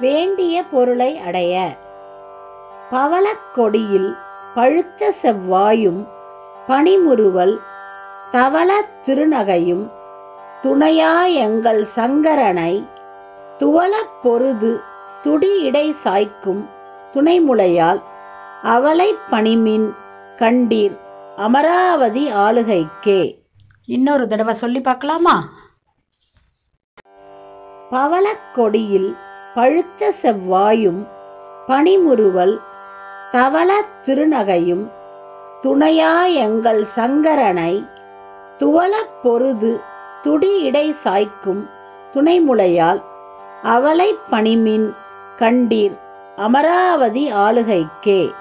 வேண்டிய பொருளை அடைய பவளக் கொடியில் பழுத்த செவ்வாயும் பனிமுறுவல் தவள திருநகையும் துணையா எங்கள் சங்கரனை துவளப் பொருது துடி இடை சாய்க்கும் துணைமுலையால் அவளை பணிமின் கண்டீர் அமராவதி ஆளுகைக்கே இன்னொரு தடவை சொல்லி பார்க்கலாமா பவளக் கொடியில் பழுத்த செவ்வாயும் பனிமுறுவல் தவள திருநகையும் துணையா எங்கள் சங்கரனை துவளப் பொருது துடி இடை சாய்க்கும் துணைமுலையால் அவளை பணிமின் கண்டீர் அமராவதி ஆளுகைக்கே